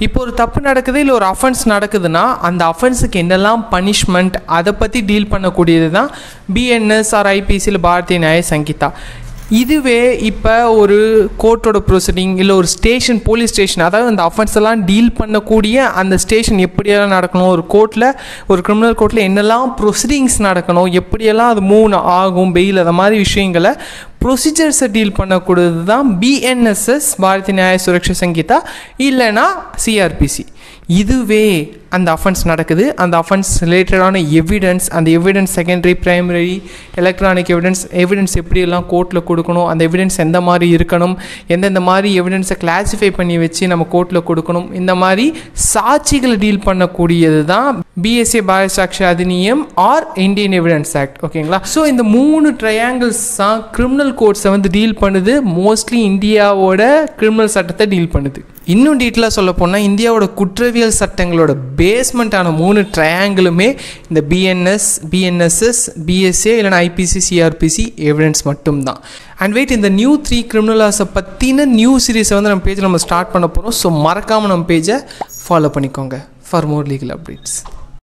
இப்போ ஒரு தப்பு நடக்குது இல்லை ஒரு அஃபென்ஸ் நடக்குதுன்னா அந்த அஃபென்ஸுக்கு என்னெல்லாம் பனிஷ்மெண்ட் அதை பற்றி டீல் பண்ணக்கூடியது தான் பிஎன்எஸ் ஆர் ஐபிசியில் பாரதிய நியாய சங்கீதா இதுவே இப்போ ஒரு கோர்ட்டோட ப்ரொசீடிங் இல்லை ஒரு ஸ்டேஷன் போலீஸ் ஸ்டேஷன் அதாவது அந்த அஃபென்ஸ் எல்லாம் டீல் பண்ணக்கூடிய அந்த ஸ்டேஷன் எப்படியெல்லாம் நடக்கணும் ஒரு கோர்ட்டில் ஒரு கிரிமினல் கோர்ட்டில் என்னெல்லாம் ப்ரொசீடிங்ஸ் நடக்கணும் எப்படியெல்லாம் அது மூவ் ஆகும் பெயில் அந்த மாதிரி விஷயங்களை ப்ரொசீஜர்ஸை டீல் பண்ணக்கூடியது தான் பிஎன்எஸ்எஸ் பாரதிய நியாய சுரக்ஷா சங்கீதா இல்லைன்னா சிஆர்பிசி இதுவே அந்த அஃபென்ஸ் நடக்குது அந்த அஃபென்ஸ் ரிலேட்டடான எவிடன்ஸ் அந்த evidence secondary primary electronic evidence evidence எப்படியெல்லாம் கோர்ட்டில் கொடுக்கணும் அந்த எவிடன்ஸ் எந்த மாதிரி இருக்கணும் எந்தெந்த மாதிரி எவிடன்ஸை கிளாஸிஃபை பண்ணி வச்சு நம்ம கோர்ட்டில் கொடுக்கணும் இந்த மாதிரி சாட்சிகளை டீல் பண்ணக்கூடியது தான் பிஎஸ்ஏ பாரத் சாட்சி அதிநியம் ஆர் இந்தியன் எவிடன்ஸ் ஆக்ட் ஓகேங்களா ஸோ இந்த மூணு ட்ரையாங்கிள்ஸ் தான் கிரிமினல் கோர்ட்ஸை வந்து டீல் பண்ணுது மோஸ்ட்லி இந்தியாவோட கிரிமினல் சட்டத்தை டீல் பண்ணுது இன்னும் டீட்டெயிலாக சொல்ல போனால் இந்தியாவோட குற்றவியல் சட்டங்களோட பேஸ்மெண்ட்டான மூணு ட்ரையாங்கிளுமே இந்த பிஎன்எஸ் பிஎன்எஸ்எஸ் பிஎஸ்ஏ இல்லைனா ஐபிசி சிஆர்பிசி எவிடன்ஸ் மட்டும்தான் அண்ட் வெயிட் இந்த நியூ த்ரீ கிரிமினலாஸை பற்றின நியூ சீரீஸை வந்து நம்ம பேஜில் நம்ம ஸ்டார்ட் பண்ண போகிறோம் ஸோ மறக்காமல் நம்ம பேஜை ஃபாலோ பண்ணிக்கோங்க ஃபார் மோர் லீகல் அப்டேட்ஸ்